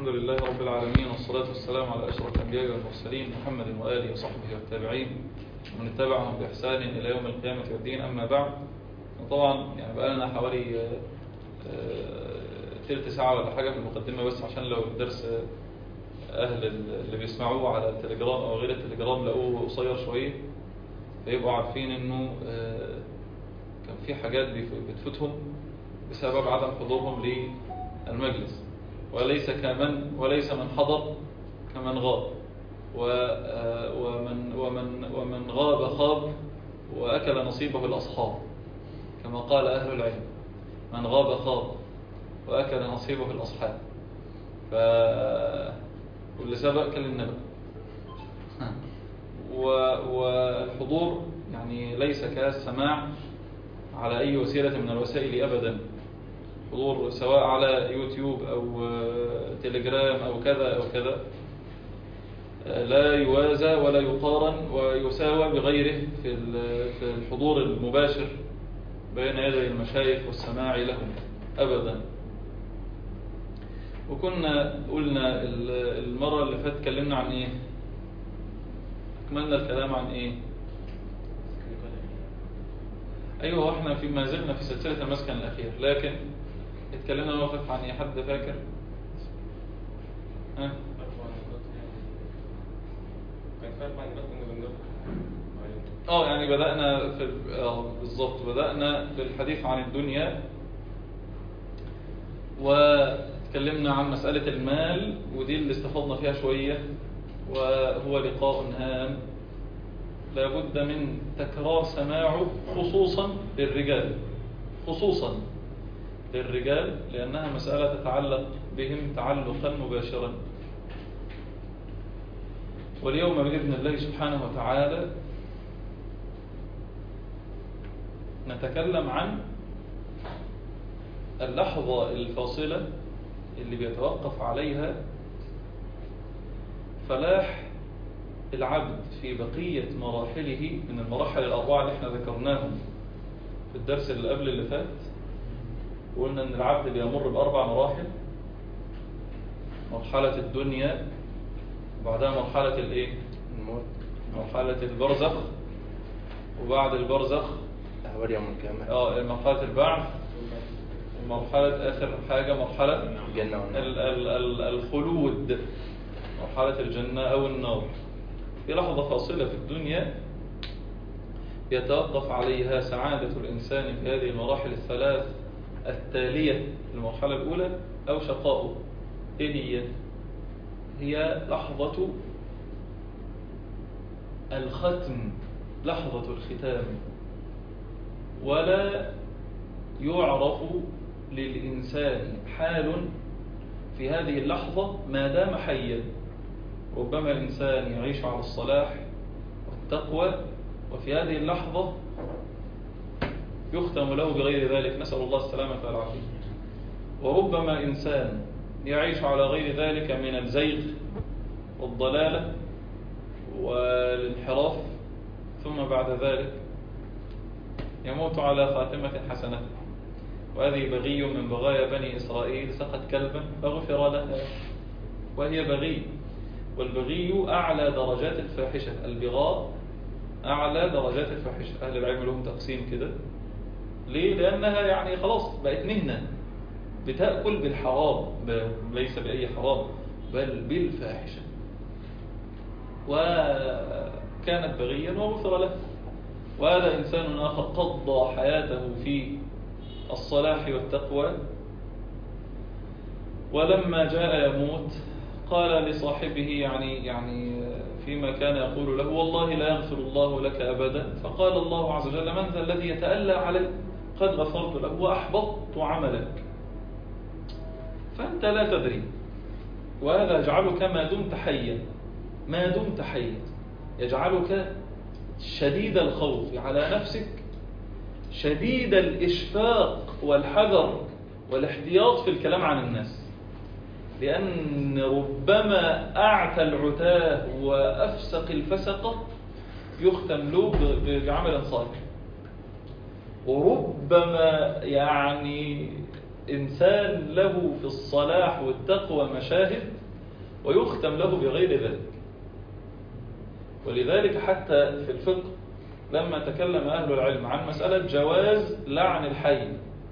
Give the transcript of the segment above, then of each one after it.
الحمد لله رب العالمين والصلاة والسلام على أشرف الأنبياء والمرسلين محمد وآله وصحبه والتابعين ومن اتبعهم بإحسان إلى يوم القيامة والدين أما بعد طبعا يعني بقى لنا حوالي آه، آه، تلت ساعة ولا حاجة في المقدمة بس عشان لو الدرس آه، أهل اللي بيسمعوه على التليجرام أو غير التليجرام لقوه قصير شوية فيبقوا عارفين إنه آه، كان في حاجات بيف- بتفوتهم بسبب عدم حضورهم للمجلس وليس كمن وليس من حضر كمن غاب و- آه، ومن ومن ومن غاب خاب وأكل نصيبه الأصحاب كما قال أهل العلم من غاب خاب وأكل نصيبه الأصحاب ف واللي سبق كل النبأ و- والحضور يعني ليس كالسماع على أي وسيلة من الوسائل أبدا حضور سواء على يوتيوب أو آه، تليجرام أو كذا أو كذا آه، لا يوازى ولا يقارن ويساوى بغيره في ال- في الحضور المباشر بين يدي المشايخ والسماع لهم أبدا وكنا قلنا ال- المرة اللي فاتت اتكلمنا عن إيه أكملنا الكلام عن إيه أيوة هو احنا في ما زلنا في سلسلة المسكن الأخير لكن اتكلمنا موقف عن إيه حد فاكر ها اه يعني بدأنا في ال- اه بالظبط بدأنا في الحديث عن الدنيا واتكلمنا عن مسألة المال ودي اللي استفضنا فيها شوية وهو لقاء هام لابد من تكرار سماعه خصوصا للرجال خصوصا للرجال لأنها مسألة تتعلق بهم تعلقا مباشرا واليوم بإذن الله سبحانه وتعالى نتكلم عن اللحظة الفاصلة اللي بيتوقف عليها فلاح العبد في بقية مراحله من المراحل الأربعة اللي احنا ذكرناهم في الدرس اللي قبل اللي فات وقلنا ان العبد بيمر بأربع مراحل مرحلة الدنيا وبعدها مرحلة الايه الموت مرحلة البرزخ وبعد البرزخ أهوال يوم القيامة اه مرحلة البعث ومرحلة آخر حاجة مرحلة الجنة والنار. ال- ال- ال- الخلود مرحلة الجنة أو النار في لحظة فاصلة في الدنيا يتوقف عليها سعادة الإنسان في هذه المراحل الثلاث التالية المرحلة الأولى أو شقاؤه إيه هي؟ هي لحظة الختم لحظة الختام ولا يعرف للإنسان حال في هذه اللحظة ما دام حيا ربما الإنسان يعيش على الصلاح والتقوى وفي هذه اللحظة يختم له بغير ذلك نسأل الله السلامة والعافية وربما إنسان يعيش على غير ذلك من الزيغ والضلالة والانحراف ثم بعد ذلك يموت على خاتمة حسنة وهذه بغي من بغايا بني إسرائيل سقت كلبا فغفر لها وهي بغي والبغي أعلى درجات الفاحشة البغاء أعلى درجات الفاحشة أهل العلم لهم تقسيم كده ليه؟ لأنها يعني خلاص بقت مهنة بتأكل بالحرام ب- ليس بأي حرام بل بالفاحشة وكانت بغيا وغفر له وهذا إنسان آخر قضى حياته في الصلاح والتقوى ولما جاء يموت قال لصاحبه يعني يعني فيما كان يقول له والله لا يغفر الله لك أبدا فقال الله عز وجل من ذا الذي يتألى علي قد غفرت له وأحبطت عملك فأنت لا تدري وهذا يجعلك ما دمت حيا ما دمت حيا يجعلك شديد الخوف على نفسك شديد الإشفاق والحذر والاحتياط في الكلام عن الناس لأن ربما أعتى العتاه وأفسق الفسقة يختم له ب- بعمل صالح وربما يعني إنسان له في الصلاح والتقوى مشاهد ويختم له بغير ذلك ولذلك حتى في الفقه لما تكلم أهل العلم عن مسألة جواز لعن الحي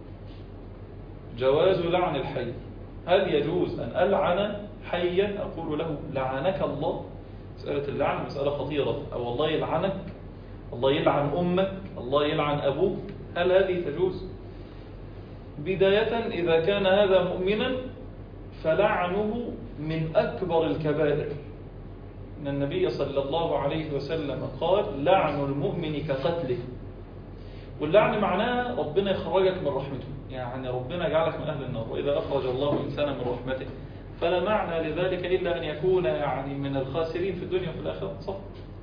جواز لعن الحي هل يجوز أن ألعن حيا أقول له لعنك الله مسألة اللعن مسألة خطيرة أو الله يلعنك الله يلعن أمك الله يلعن أبوك هل هذه تجوز بداية إذا كان هذا مؤمنا فلعنه من أكبر الكبائر إن النبي صلى الله عليه وسلم قال لعن المؤمن كقتله واللعن معناه ربنا يخرجك من رحمته يعني ربنا جعلك من أهل النار وإذا أخرج الله إنسانا من رحمته فلا معنى لذلك إلا أن يكون يعني من الخاسرين في الدنيا وفي الآخرة صح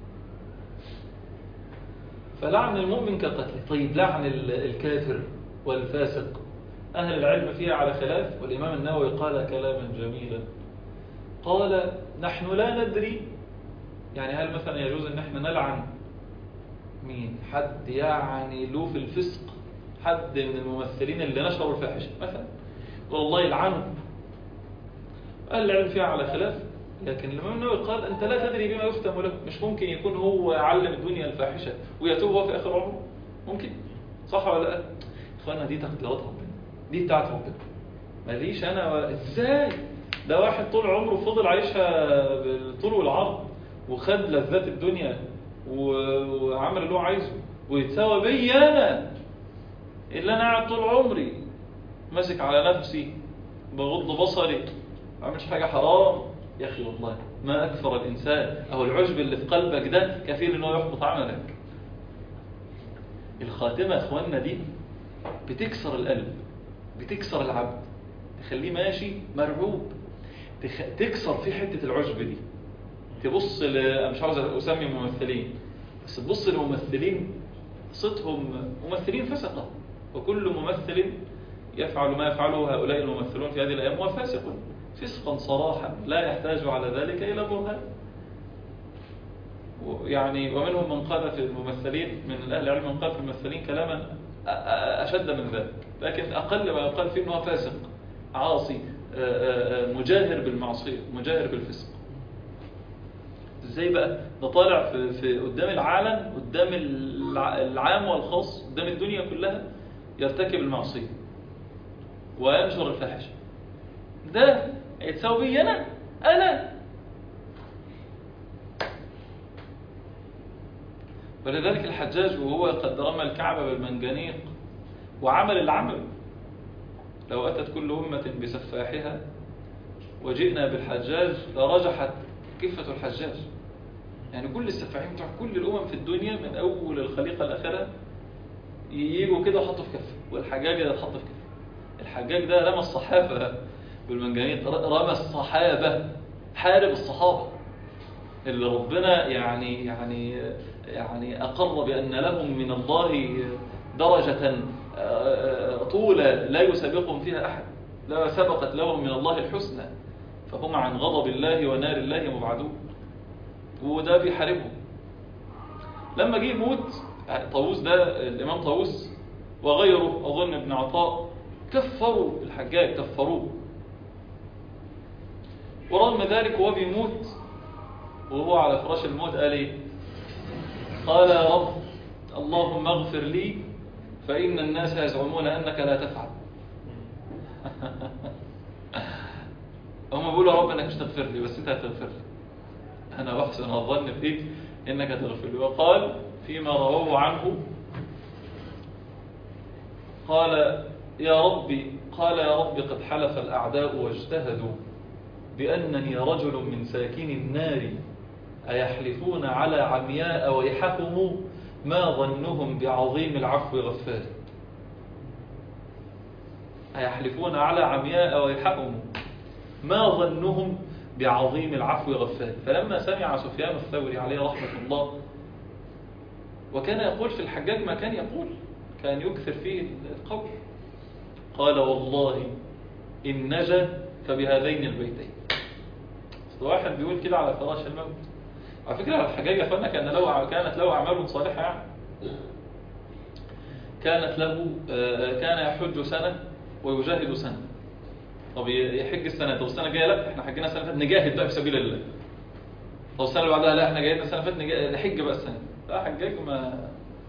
فلعن المؤمن كقتله طيب لعن الكافر والفاسق أهل العلم فيها على خلاف والإمام النووي قال كلاما جميلا قال نحن لا ندري يعني هل مثلا يجوز ان احنا نلعن مين حد يعني له في الفسق حد من الممثلين اللي نشروا الفاحشة مثلا والله يلعنه أهل العلم فيها على خلاف لكن الإمام النووي قال أنت لا تدري بما يختم له مش ممكن يكون هو علم الدنيا الفاحشة ويتوب هو في آخر عمره ممكن صح ولا لا إخوانا دي تقديرات ربنا دي بتاعت ربنا ماليش أنا و... إزاي ده واحد طول عمره فضل عايشها بالطول والعرض وخد لذات الدنيا وعمل اللي هو عايزه ويتساوى بي أنا اللي أنا قاعد طول عمري ماسك على نفسي بغض بصري ما عملش حاجة حرام يا أخي والله ما أكثر الإنسان أهو العجب اللي في قلبك ده كفيل أنه يحبط عملك الخاتمة يا أخواننا دي بتكسر القلب بتكسر العبد تخليه ماشي مرعوب تخ... تكسر فيه حتة العجب دي تبص ل... مش عاوز أسمي ممثلين بس تبص لممثلين صوتهم ممثلين فسقة وكل ممثل يفعل ما يفعله هؤلاء الممثلون في هذه الأيام هو فاسق فسقا صراحا لا يحتاج على ذلك إلى برهان يعني ومنهم من قال في الممثلين من أهل العلم من قال في الممثلين كلاما أشد من ذلك لكن أقل ما يقال فيه أنه فاسق عاصي مجاهر بالمعصية مجاهر بالفسق ازاي بقى ده طالع في, في قدام العالم قدام العام والخاص قدام الدنيا كلها يرتكب المعصية وينشر الفاحشة ده يتساوي بي أنا أنا ولذلك الحجاج وهو قد رمى الكعبة بالمنجنيق وعمل العمل لو أتت كل أمة بسفاحها وجئنا بالحجاج لرجحت كفة الحجاج يعني كل السفاحين بتوع كل الأمم في الدنيا من أول الخليقة الآخرة يجوا كده وحطوا في كفة والحجاج ده اتحط في كفة الحجاج ده رمى الصحابة بالمنجنيق رمى الصحابة حارب الصحابة اللي ربنا يعني يعني يعني أقر بأن لهم من الله درجة طولة لا يسابقهم فيها أحد لا سبقت لهم من الله الحسنى فهم عن غضب الله ونار الله مبعدون وده بيحاربهم لما جه يموت طاووس ده الإمام طاووس وغيره أظن ابن عطاء كفروا الحجاج كفروه ورغم ذلك وهو بيموت وهو على فراش الموت قال ايه قال يا رب اللهم اغفر لي فإن الناس يزعمون أنك لا تفعل هم بيقولوا يا رب انك مش تغفر لي بس انت هتغفر لي انا احسن الظن فيك انك هتغفر لي وقال فيما رواه عنه قال يا ربي قال يا رب قد حلف الأعداء واجتهدوا بأنني رجل من ساكن النار أيحلفون على عمياء ويحكم ما ظنهم بعظيم العفو غفار أيحلفون على عمياء ويحكم ما ظنهم بعظيم العفو غفار فلما سمع سفيان الثوري عليه رحمة الله وكان يقول في الحجاج ما كان يقول كان يكثر فيه القول قال والله إن نجا فبهذين البيتين واحد بيقول كده على فراش الموت على فكرة الحجاج يا اخوانا كان له كانت له أعمال صالحة يعني كانت له كان يحج سنة ويجاهد سنة طب يحج السنة طب السنة الجاية لا احنا حجينا السنة اللي فاتت نجاهد بقى في سبيل الله طب السنة اللي بعدها لا احنا جايين السنة اللي فاتت نجا- نحج بقى السنة لا حجاج ما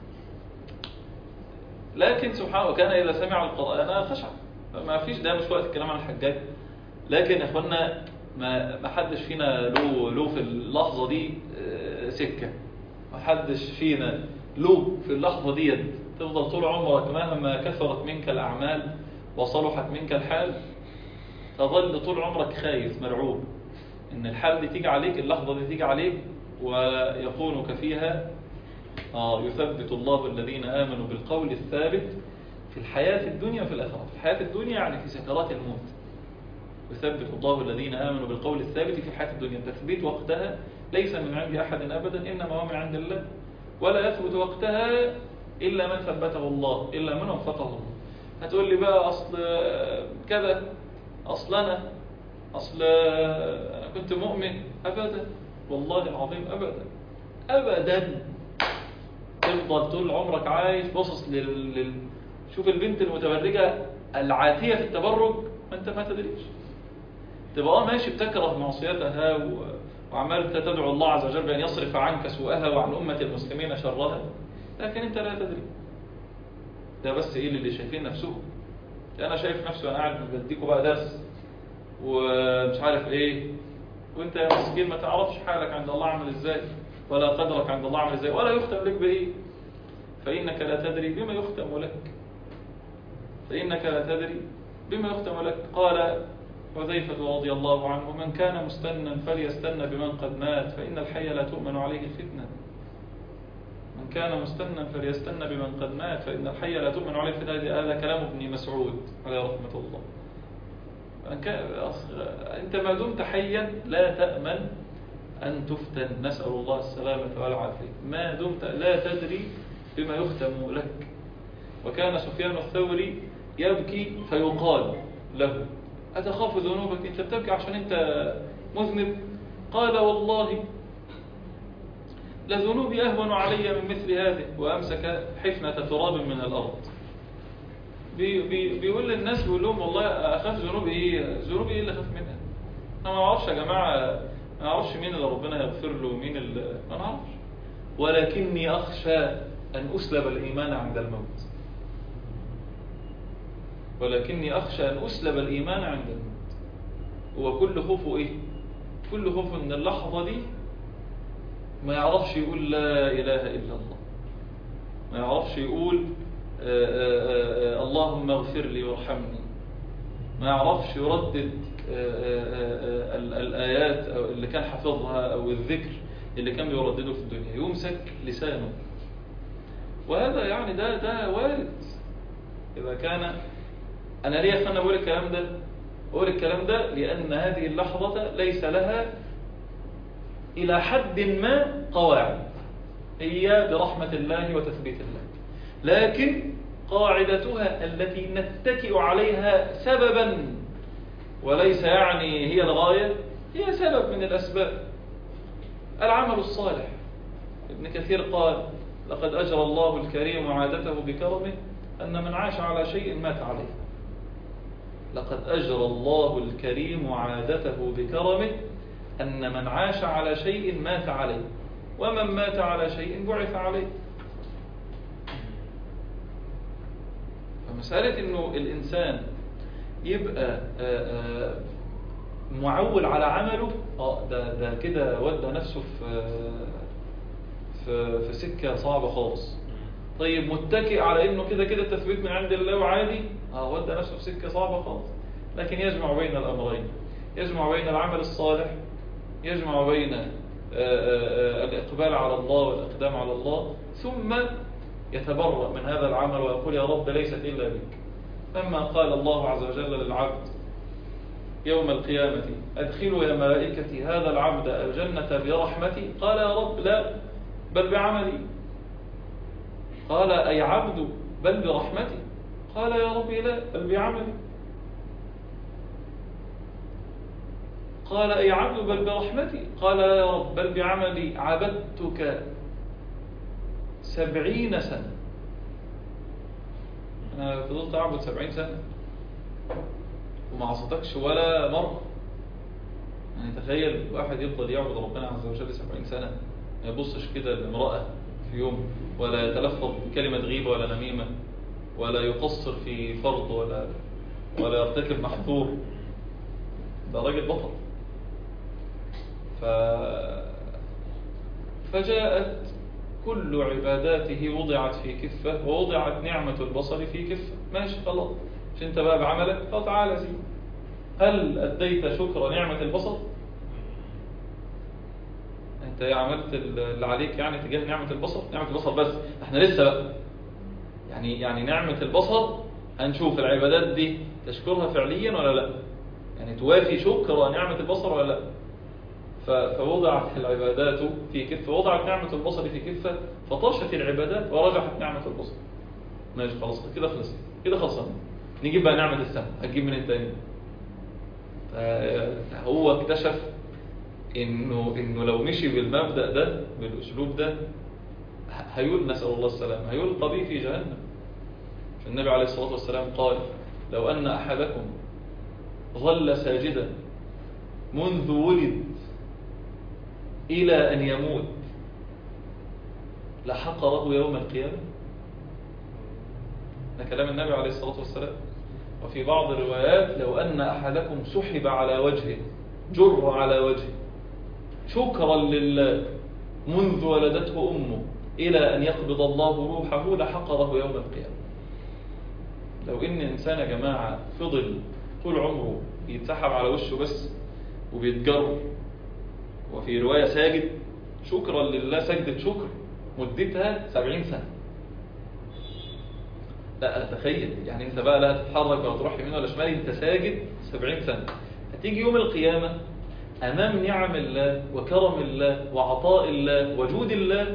لكن سبحانه وكان إذا سمع القرآن خشع ما فيش ده مش وقت الكلام عن الحجاج لكن يا اخوانا ما ما حدش فينا له له في اللحظة دي آه، سكة ما حدش فينا له في اللحظة دي تفضل طول عمرك مهما كثرت منك الأعمال وصلحت منك الحال تظل طول عمرك خايف مرعوب ان الحال دي تيجي عليك اللحظة دي تيجي عليك ويخونك فيها آه يثبت الله الذين آمنوا بالقول الثابت في الحياة الدنيا وفي الآخرة في الحياة الدنيا يعني في سكرات الموت يثبت الله الذين آمنوا بالقول الثابت في الحياة الدنيا التثبيت وقتها ليس من عند أحد أبدا إنما هو من عند الله ولا يثبت وقتها إلا من ثبته الله إلا من وفقه الله هتقول لي بقى أصل كذا أصل أنا أصل أنا كنت مؤمن أبدا والله العظيم أبدا أبدا تفضل طول عمرك عايش باصص لل... لل... شوف البنت المتبرجة العاتية في التبرج ما انت ما تدريش تبقى اه ماشي بتكره معصيتها و... وعمال تدعو الله عز وجل بأن يصرف عنك سوءها وعن أمة المسلمين شرها لكن انت لا تدري ده بس ايه اللي شايفين نفسهم انا شايف نفسي وانا قاعد بديكوا بقى درس ومش عارف ايه وانت يا مسكين ما تعرفش حالك عند الله عامل ازاي ولا قدرك عند الله عامل ازاي ولا يختم لك بايه فانك لا تدري بما يختم لك فانك لا تدري بما يختم لك قال حذيفة رضي الله عنه من كان مستنا فليستن بمن قد مات فإن الحي لا تؤمن عليه الفتنة من كان مستنا فليستن بمن قد مات فإن الحي لا تؤمن عليه الفتنة هذا كلام ابن مسعود عليه رحمة الله من كان أنت ما دمت حيا لا تأمن أن تفتن نسأل الله السلامة والعافية ما دمت لا تدري بما يختم لك وكان سفيان الثوري يبكي فيقال له أتخاف ذنوبك أنت بتبكي عشان أنت مذنب قال والله لذنوبي أهون علي من مثل هذه وأمسك حفنة تراب من الأرض بي بي بيقول للناس بيقول لهم والله أخاف ذنوبي إيه ذنوبي إيه اللي أخاف منها أنا ما أعرفش يا جماعة ما أعرفش مين اللي ربنا يغفر له ومين اللي ما نعرفش ولكني أخشى أن أسلب الإيمان عند الموت ولكني أخشى أن أسلب الإيمان عند الموت هو كل خوفه إيه كل خوفه أن اللحظة دي ما يعرفش يقول لا إله إلا الله ما يعرفش يقول آآ آآ اللهم اغفر لي وارحمني ما يعرفش يردد آآ الآيات أو اللي كان حافظها أو الذكر اللي كان بيردده في الدنيا يمسك لسانه وهذا يعني ده ده وارد إذا كان أنا ليه أخوانا بقول الكلام ده بقول الكلام ده لأن هذه اللحظة ليس لها إلى حد ما قواعد هي برحمة الله وتثبيت الله لكن قاعدتها التي نتكئ عليها سببا وليس يعني هي الغاية هي سبب من الأسباب العمل الصالح ابن كثير قال لقد أجرى الله الكريم عادته بكرمه أن من عاش على شيء مات عليه لقد أجرى الله الكريم عادته بكرمه أن من عاش على شيء مات عليه ومن مات على شيء بعث عليه فمسألة أنه الإنسان يبقى معول على عمله اه ده ده كده ودى نفسه في في في سكه صعبه خالص طيب متكئ على انه كده كده التثبيت من عند الله وعادي اه ودى نفسه في سكه صعبه خالص لكن يجمع بين الامرين يجمع بين العمل الصالح يجمع بين آآ آآ الاقبال على الله والاقدام على الله ثم يتبرأ من هذا العمل ويقول يا رب ليست الا بك لما قال الله عز وجل للعبد يوم القيامة أدخلوا يا ملائكتي هذا العبد الجنة برحمتي قال يا رب لا بل بعملي قال أي عبد بل برحمتي قال يا رب لا بل بعملي قال أي عبد بل برحمتي قال لا يا رب بل بعملي عبدتك سبعين سنة أنا فضلت أعبد سبعين سنة وما عصتكش ولا مرة يعني تخيل واحد يفضل يعبد ربنا عز وجل سبعين سنة ما يبصش كده لامرأة في يوم ولا يتلفظ بكلمة غيبة ولا نميمة ولا يقصر في فرض ولا ولا يرتكب محظور ده راجل بطل ف... فجاءت كل عباداته وضعت في كفة ووضعت نعمة البصر في كفة ماشي خلاص مش انت بقى بعملك فتعالى زي هل أديت شكر نعمة البصر انت عملت اللي عليك يعني تجاه نعمة البصر نعمة البصر بس احنا لسه بقى يعني يعني نعمة البصر هنشوف العبادات دي تشكرها فعليا ولا لا يعني توافي شكر نعمة البصر ولا لا ف- فوضعت العبادات في كفة وضعت نعمة البصر في كفة فطاشت العبادات ورجحت نعمة البصر ماشي خلاص كده خلص كده خلصنا نجيب بقى نعمة السمع هتجيب من التاني فهو اكتشف انه انه لو مشي بالمبدأ ده بالاسلوب ده ه- هيقول نسأل الله السلامة هيلقى به في جهنم النبي عليه الصلاة والسلام قال لو أن أحدكم ظل ساجدا منذ ولد إلى أن يموت لحقره يوم القيامة ده كلام النبي عليه الصلاة والسلام وفي بعض الروايات لو أن أحدكم سحب على وجهه جر على وجهه شكرا لله منذ ولدته أمه إلى أن يقبض الله روحه لحقره يوم القيامة لو إن إنسان يا جماعة فضل طول عمره بيتسحب على وشه بس وبيتجر وفي رواية ساجد شكرا لله سجدة شكر مدتها سبعين سنة لا تخيل يعني انت بقى لا هتتحرك ولا تروح يمين ولا شمال انت ساجد سبعين سنة هتيجي يوم القيامة أمام نعم الله وكرم الله وعطاء الله وجود الله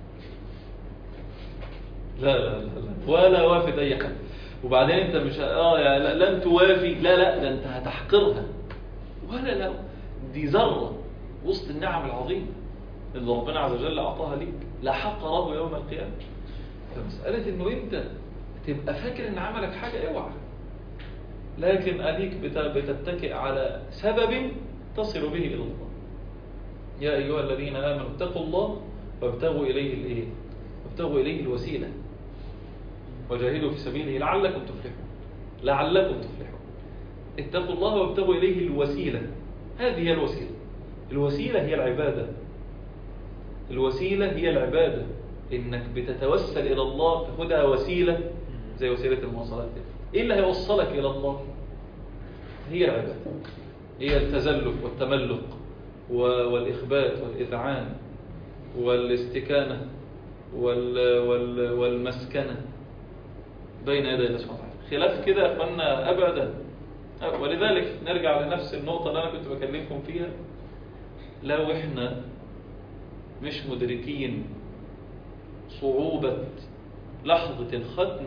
لا لا لا, لا. ولا وافد أي حد وبعدين انت مش اه يعني لا لن توافي لا لا ده انت هتحقرها ولا لا دي ذرة وسط النعم العظيمة اللي ربنا عز وجل أعطاها ليك لا حقره يوم القيامة فمسألة انه انت تبقى فاكر ان عملك حاجة اوعى لكن أليك بت- بتتكئ على سبب تصل به إلى الله يا أيها الذين آمنوا اتقوا الله وابتغوا إليه الإيه وابتغوا إليه الوسيلة وجاهدوا في سبيله لعلكم تفلحون لعلكم تفلحون اتقوا الله وابتغوا إليه الوسيلة هذه هي الوسيلة الوسيلة هي العبادة الوسيلة هي العبادة إنك بتتوسل إلى الله تاخدها وسيلة زي وسيلة المواصلات كده. إيه اللي هيوصلك إلى الله هي العبادة هي التزلف والتملق و- والإخبات والإذعان والاستكانة وال وال والمسكنة بين يدي الله سبحانه وتعالى خلاف كده يا اخوانا ابدا ولذلك نرجع لنفس النقطة اللي انا كنت بكلمكم فيها لو احنا مش مدركين صعوبة لحظة الختم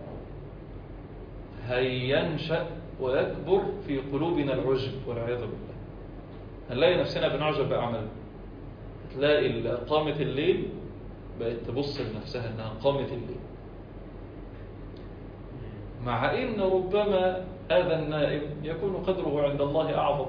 هينشأ ويكبر في قلوبنا العجب والعياذ بالله هنلاقي نفسنا بنعجب بأعمالنا تلاقي ال- قامة الليل بقت تبص لنفسها انها قامة الليل مع ان ربما هذا النائم يكون قدره عند الله اعظم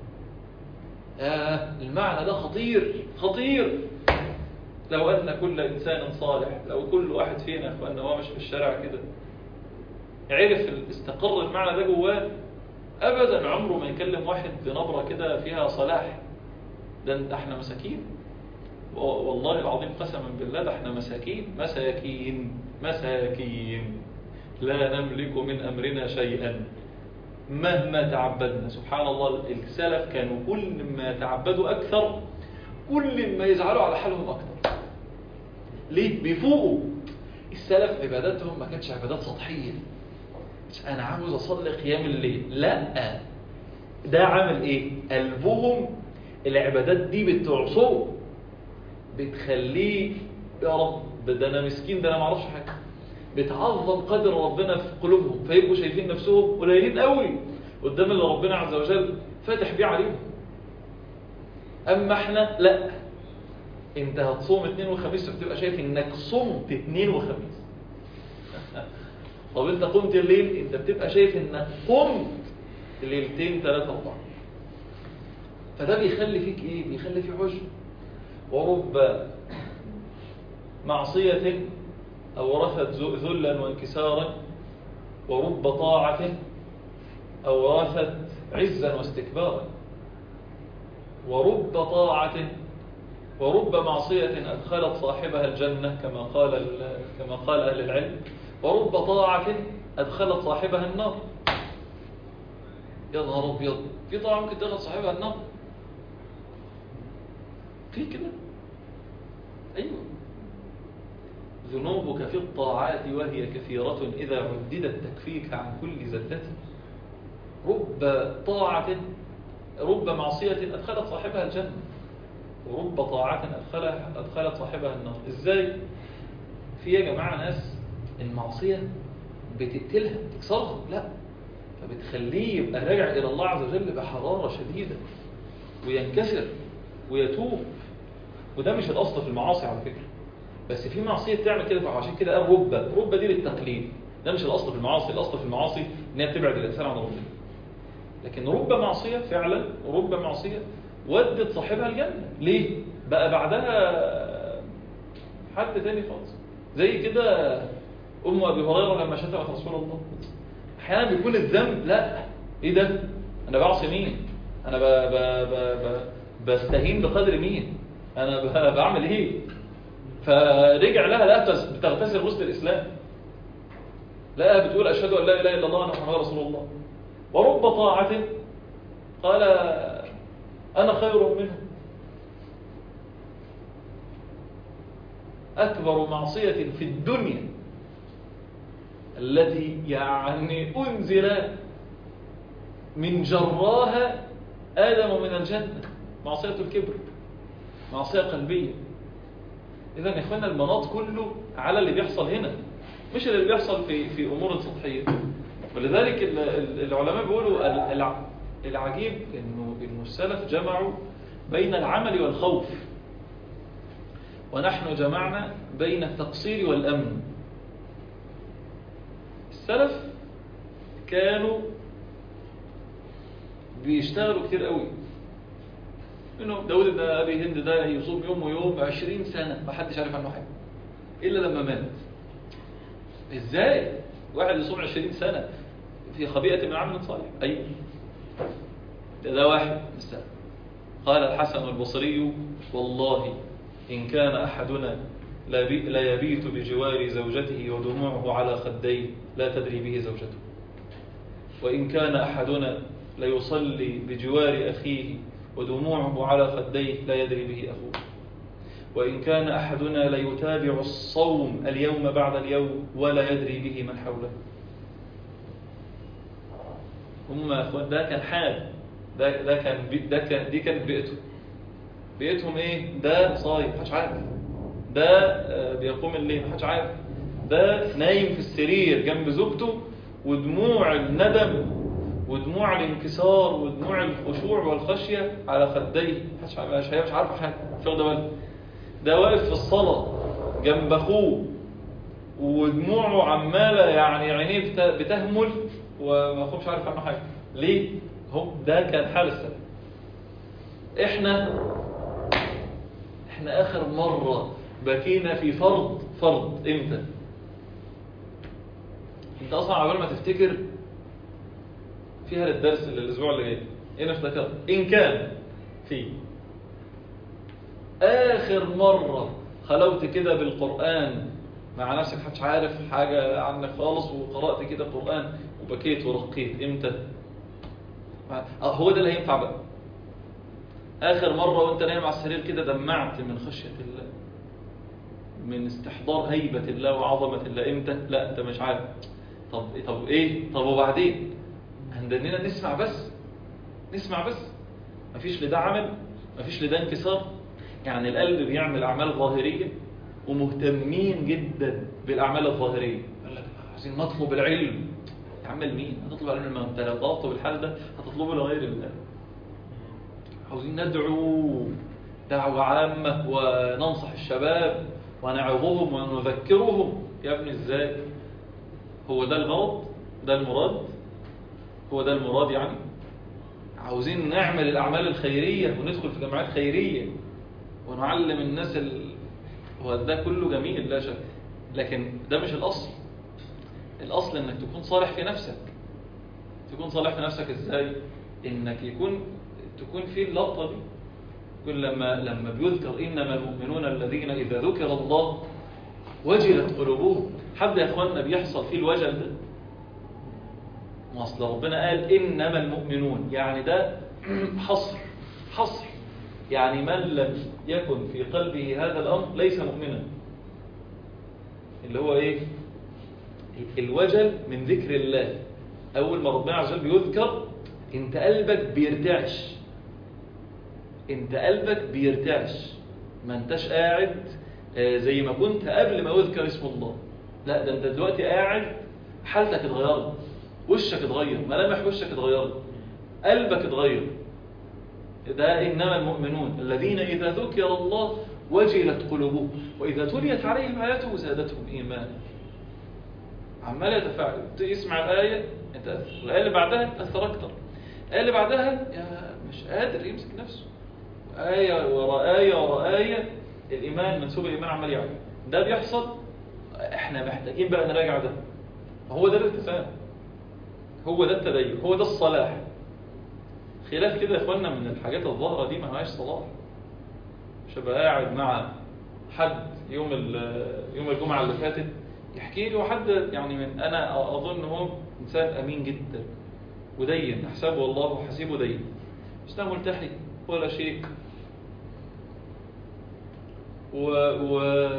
آه المعنى ده خطير خطير لو ان كل انسان صالح لو كل واحد فينا يا اخوانا هو مش في الشارع كده عرف ال- استقر المعنى ده جواه ابدا عمره ما يكلم واحد بنبره كده فيها صلاح ده انت احنا مساكين و- والله العظيم قسما بالله ده احنا مساكين مساكين مساكين لا نملك من امرنا شيئا مهما تعبدنا سبحان الله السلف كانوا كل ما يتعبدوا اكثر كل ما يزعلوا على حالهم اكثر ليه بيفوقوا السلف عباداتهم ما كانتش عبادات سطحيه مش انا عاوز اصلي قيام الليل لا ده عمل ايه قلبهم العبادات دي بتعصره بتخليه يا رب ده انا مسكين ده انا ما اعرفش حاجه بتعظم قدر ربنا في قلوبهم فيبقوا شايفين نفسهم قليلين قوي قدام اللي ربنا عز وجل فاتح بيه عليهم اما احنا لا انت هتصوم اثنين وخميس بتبقى شايف انك صمت اثنين وخميس طب انت قمت الليل انت بتبقى شايف انك قمت ليلتين ثلاثة أربعة فده بيخلي فيك ايه بيخلي فيك عجب ورب معصية أورثت ذلا وانكسارا ورب طاعة أورثت عزا واستكبارا ورب طاعة ورب معصية أدخلت صاحبها الجنة كما قال ال- كما قال أهل العلم ورب طاعة أدخلت صاحبها النار يا نهار أبيض في طاعة ممكن تدخل صاحبها النار في كده أيوه ذنوبك في الطاعات وهي كثيرة إذا عددت تكفيك عن كل زلة رب طاعة رب معصية أدخلت صاحبها الجنة ورب طاعة أدخلها أدخلت صاحبها النار إزاي؟ في يا جماعة ناس المعصية بتقتلها بتكسرها لا فبتخليه يبقى راجع إلى الله عز وجل بحرارة شديدة وينكسر ويتوب وده مش الأصل في المعاصي على فكرة بس في معصية بتعمل كده فعشان كده قال ربة ربة دي للتقليد ده مش الأصل في المعاصي الأصل في المعاصي إن هي بتبعد الإنسان عن ربنا لكن رب معصية فعلا رب معصية ودت صاحبها الجنة ليه؟ بقى بعدها حد تاني خالص زي كده أم أبي هريرة لما شتمت رسول الله أحيانا بيكون الذنب لا إيه ده؟ أنا بعصي مين؟ أنا ب... ب... ب... ب... بستهين بقدر مين؟ أنا ب... بعمل إيه؟ فرجع لها لا تس- بتغتسل غسل الإسلام لا بتقول أشهد أن لا إله إلا الله أنا محمد رسول الله ورب طاعة قال أنا خير منه أكبر معصية في الدنيا التي يعني أنزل من جراها آدم من الجنة معصية الكبر معصية قلبية إذا يا إخوانا المناط كله على اللي بيحصل هنا مش اللي بيحصل في في أمور سطحية ولذلك ال- ال- العلماء بيقولوا ال- الع- العجيب إنه إنه السلف جمعوا بين العمل والخوف ونحن جمعنا بين التقصير والأمن السلف كانوا بيشتغلوا كتير قوي منه داود بن ابي هند ده يصوم يوم ويوم 20 سنه ما حدش عارف عنه حاجه الا لما مات ازاي واحد يصوم 20 سنه في خبيئه من عمل صالح ايوه ده, ده واحد مثال قال الحسن البصري والله ان كان احدنا لا بي- لا يبيت بجوار زوجته ودموعه على خديه لا تدري به زوجته وإن كان أحدنا ليصلي بجوار أخيه ودموعه على خديه لا يدري به أخوه وإن كان أحدنا ليتابع الصوم اليوم بعد اليوم ولا يدري به من حوله هم يا أخوان ده كان حال ده, ده كان بي ده كان دي كانت بيئته بيئتهم ايه ده صايم محدش عارف ده آه، بيقوم الليل محدش عارف ده نايم في السرير جنب زوجته ودموع الندم ودموع الانكسار ودموع الخشوع والخشية على خديه محدش عارف مش هي مش عارفه حاجه مش واخده بالها ده واقف في الصلاة جنب اخوه ودموعه عمالة يعني عينيه بت- بتهمل وما اخوه مش عارف عنه حاجة ليه؟ هم ده كان حال السلف احنا احنا اخر مرة بكينا في فرض فرض امتى انت اصلا عبال ما تفتكر فيها للدرس اللي الاسبوع اللي جاي ايه افتكرت ان كان في اخر مرة خلوت كده بالقرآن مع نفسك محدش عارف حاجة عنك خالص وقرأت كده قرآن وبكيت ورقيت امتى آه، هو ده اللي هينفع بقى آخر مرة وانت نايم على السرير كده دمعت من خشية الله من استحضار هيبة الله وعظمة الله امتى لا انت مش عارف طب طب ايه طب وبعدين هندننا نسمع بس نسمع بس مفيش لده عمل مفيش لده انكسار يعني القلب بيعمل أعمال ظاهرية ومهتمين جدا بالأعمال الظاهرية يقول لك عايزين نطلب العلم يا عم مين هتطلب العلم ما انت لو طلبته بالحال ده هتطلبه لغير الله عاوزين ندعو دعوة عامة وننصح الشباب ونعظهم ونذكرهم يا ابني ازاي هو ده الغرض ده المراد هو ده المراد يعني عاوزين نعمل الأعمال الخيرية وندخل في جماعات خيرية ونعلم الناس ال... هو ده كله جميل لا شك لكن ده مش الأصل الأصل إنك تكون صالح في نفسك تكون صالح في نفسك إزاي إنك يكون تكون في اللقطة دي كل لما لما بيذكر إنما المؤمنون الذين إذا ذكر الله وجلت قلوبهم حد يا اخواننا بيحصل فيه الوجل ده ما اصل ربنا قال انما المؤمنون يعني ده حصر حصر يعني من لم يكن في قلبه هذا الامر ليس مؤمنا اللي هو ايه الوجل من ذكر الله اول ما ربنا عز وجل بيذكر انت قلبك بيرتعش انت قلبك بيرتعش ما انتش قاعد آه، زي ما كنت قبل ما يذكر اسم الله لا ده انت دلوقتي قاعد حالتك اتغيرت وشك اتغير ملامح وشك اتغيرت قلبك اتغير ده انما المؤمنون الذين اذا ذكر الله وجلت قلوبهم واذا تليت عليهم اياته زادتهم ايمانا عمال يتفاعل يسمع الايه يتاثر الايه اللي بعدها يتاثر اكتر الايه اللي بعدها يا مش قادر يمسك نفسه ايه ورا ايه ورا ايه الايمان منسوب الايمان عمال يعلى ده بيحصل احنا محتاجين بقى نراجع ده هو ده الالتزام هو ده التدين هو ده الصلاح خلاف كده يا اخوانا من الحاجات الظاهره دي ما هياش صلاح مش هبقى قاعد مع حد يوم ال- يوم الجمعه اللي فاتت يحكي لي وحد يعني من انا اظن هو انسان امين جدا ودين احسبه الله وحسيبه دين مش ده ملتحي ولا شيك و, و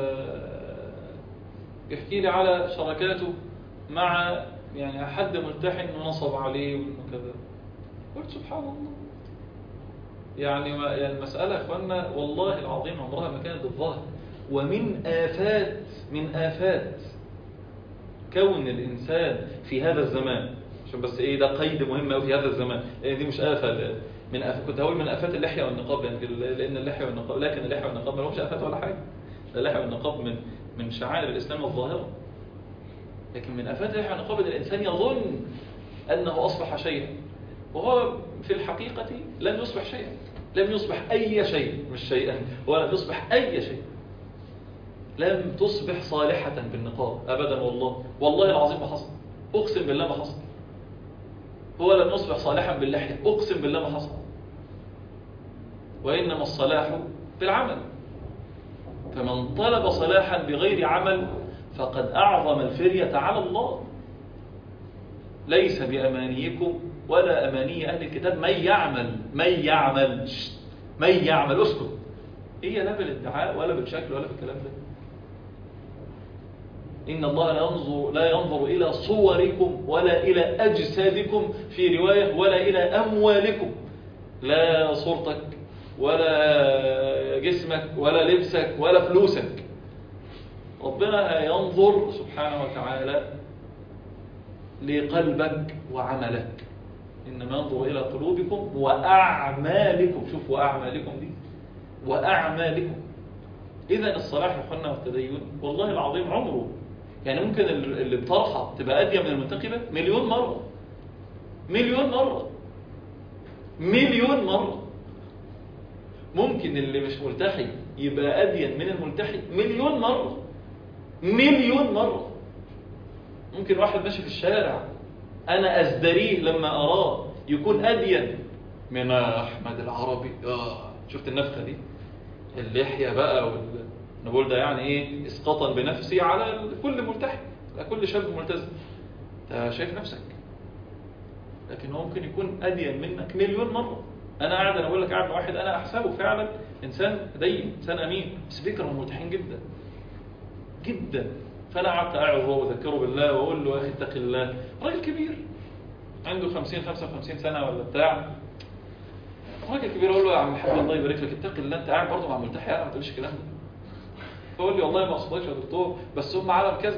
يحكي لي على شركاته مع يعني حد ملتحي انه نصب عليه وانه كذا قلت سبحان الله يعني ما- يعني المسألة يا اخوانا والله العظيم عمرها ما كانت بالظاهر ومن آفات من آفات كون الإنسان في هذا الزمان عشان بس إيه ده قيد مهم أوي في هذا الزمان لأن دي مش آفة من آفة كنت هقول من آفات اللحية والنقاب يعني لأن اللحية والنقاب لكن اللحية والنقاب ما لهمش آفات ولا حاجة ده اللحية والنقاب من من شعائر الإسلام الظاهرة لكن من آفات اللحية والنقاب أن الإنسان يظن أنه أصبح شيئا وهو في الحقيقة لم يصبح شيئا لم يصبح أي شيء مش شيئا ولم يصبح أي شيء لم تصبح صالحة بالنقاب أبدا والله والله العظيم ما حصل أقسم بالله ما حصل هو لم يصبح صالحا باللحية أقسم بالله ما حصل وإنما الصلاح بالعمل فمن طلب صلاحا بغير عمل فقد أعظم الفرية على الله ليس بأمانيكم ولا أماني أهل الكتاب من يعمل من يعمل شت، من يعمل اسكت هي لا بالادعاء ولا بالشكل ولا بالكلام ده إن الله لا ينظر, لا ينظر إلى صوركم ولا إلى أجسادكم في رواية ولا إلى أموالكم لا صورتك ولا جسمك ولا لبسك ولا فلوسك ربنا ينظر سبحانه وتعالى لقلبك وعملك إنما ينظر إلى قلوبكم وأعمالكم شوفوا أعمالكم دي وأعمالكم إذا الصلاح يا أخوانا والتدين والله العظيم عمره يعني ممكن اللي بطرحة تبقى أدية من المنتقبة مليون مرة مليون مرة مليون مرة ممكن اللي مش ملتحي يبقى أدين من الملتحي مليون مرة مليون مرة ممكن واحد ماشي في الشارع أنا أزدريه لما أراه يكون أدين من أحمد العربي آه شفت النفخة دي اللحية بقى وال... نقول ده يعني إيه إسقاطا بنفسي على كل ملتحي على كل شاب ملتزم أنت شايف نفسك لكن هو ممكن يكون أدين منك مليون مرة أنا قاعد أنا أقول لك قاعد مع واحد أنا أحسبه فعلا إنسان دين إنسان أمين بس بيكره ملتحين جدا جدا فأنا قعدت أعظه وأذكره بالله وأقول له يا أخي اتق الله راجل كبير عنده 50 55 سنة ولا بتاع راجل كبير أقول له يا عم الحاج الله يبارك لك اتق الله أنت قاعد برضه مع ملتحي أنا ما تقولش الكلام ده فقول لي والله ما أقصدكش يا دكتور بس هم عالم كذا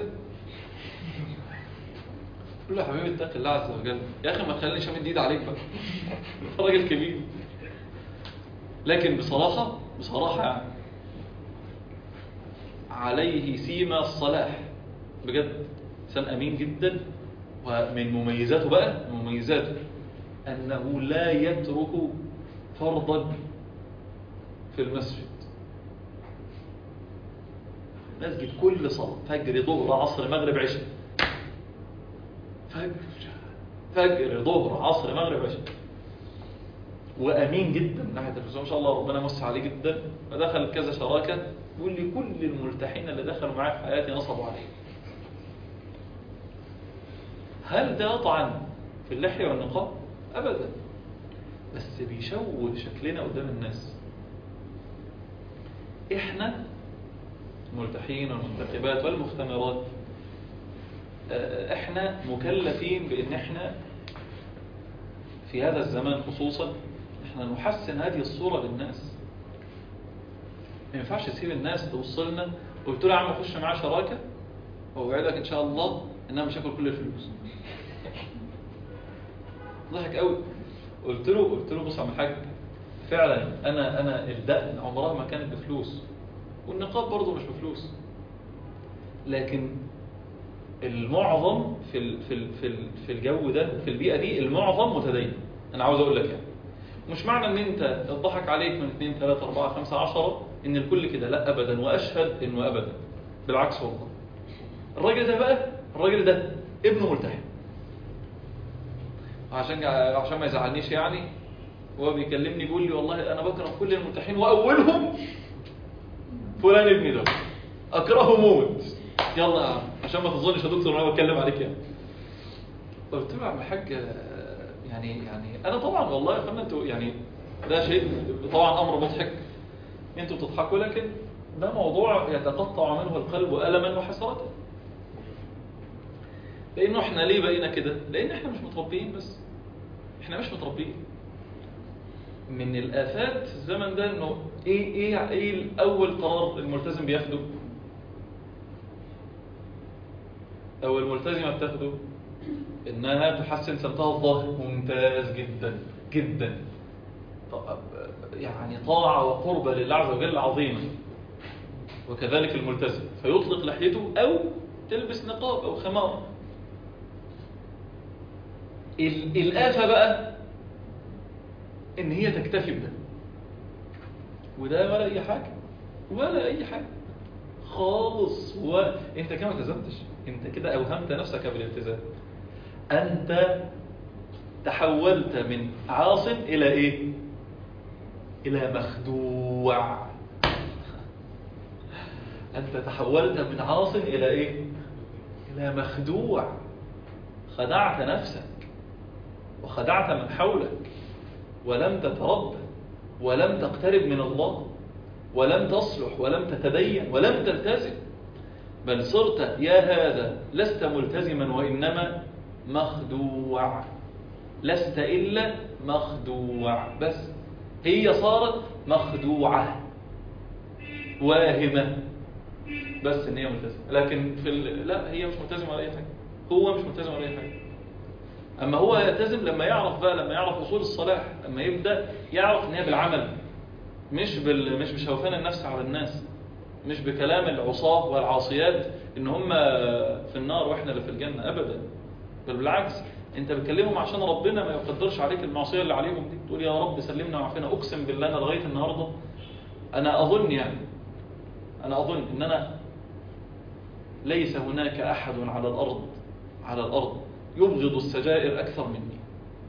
قول له يا حبيبي اتق الله عز وجل يا أخي ما تخلينيش أمد إيد عليك بقى أنت راجل كبير لكن بصراحة بصراحة يعني عليه سيما الصلاح بجد إنسان أمين جدا ومن مميزاته بقى من مميزاته أنه لا يترك فرضا في المسجد مسجد كل صلاة فجر ظهر عصر مغرب عشاء فجر فجر ظهر عصر مغرب عشاء وامين جدا من ناحيه الفلوس ما شاء الله ربنا مس عليه جدا فدخل كذا شراكه يقول لي كل الملتحين اللي دخلوا معايا في حياتي نصبوا عليه هل ده يطعن في اللحيه والنقاب ابدا بس بيشوه شكلنا قدام الناس احنا الملتحين والمنتقبات والمختمرات آه، احنا مكلفين بان احنا في هذا الزمان خصوصا احنا نحسن هذه الصورة للناس ما ينفعش تسيب الناس توصلنا قلت له يا عم خش معاه شراكة واوعدك ان شاء الله ان انا مش هاكل كل الفلوس ضحك قوي قلت له قلت له بص يا عم الحاج فعلا انا انا الدقن عمرها ما كانت بفلوس والنقاب برضه مش بفلوس لكن المعظم في ال- في ال- في ال- في الجو ده في البيئه دي المعظم متدين انا عاوز اقول لك يعني مش معنى ان انت اتضحك عليك من 2 3 4 5 10 ان الكل كده لا ابدا واشهد انه ابدا بالعكس والله الراجل ده بقى الراجل ده ابنه ملتحي عشان عشان ما يزعلنيش يعني هو بيكلمني بيقول لي والله انا بكره كل الملتحين واولهم فلان ابني ده اكرهه موت يلا يا عم عشان ما تظنش يا دكتور انا بتكلم عليك يعني قلت له يا عم الحاج آه، يعني يعني انا طبعا والله يا اخوانا انتوا يعني ده شيء طبعا امر مضحك انتوا بتضحكوا لكن ده موضوع يتقطع منه القلب الما وحسرة لانه احنا ليه بقينا كده لان احنا مش متربيين بس احنا مش متربيين من الافات الزمن ده انه ايه ايه ايه اول قرار الملتزم بياخده او الملتزمه بتاخده انها تحسن سمتها الظاهر ممتاز جدا جدا طب يعني طاعه وقربه لله عز وجل عظيمه وكذلك الملتزم فيطلق لحيته او تلبس نقاب او خمار ال- الآفة بقى ان هي تكتفي بده وده ولا اي حاجة ولا اي حاجة خالص هو انت كده ما التزمتش انت كده اوهمت نفسك بالالتزام انت تحولت من عاص الى ايه الى مخدوع انت تحولت من عاص الى ايه الى مخدوع خدعت نفسك وخدعت من حولك ولم تتربى ولم تقترب من الله ولم تصلح ولم تتدين ولم تلتزم بل صرت يا هذا لست ملتزما وإنما مخدوع لست إلا مخدوع بس هي صارت مخدوعة واهمة بس ان هي ملتزمة لكن في ال... لا هي مش ملتزمة ولا اي حاجة هو مش ملتزم ولا اي حاجة اما هو يلتزم لما يعرف بقى لما يعرف اصول الصلاح لما يبدا يعرف ان هي بالعمل مش بال مش بشوفان النفس على الناس مش بكلام العصاة والعاصيات ان هم في النار واحنا اللي في الجنة ابدا بل بالعكس انت بتكلمهم عشان ربنا ما يقدرش عليك المعصية اللي عليهم دي تقول يا رب سلمنا وعافينا اقسم بالله انا لغاية النهاردة انا اظن يعني انا اظن ان انا ليس هناك احد على الارض على الارض يبغض السجائر أكثر مني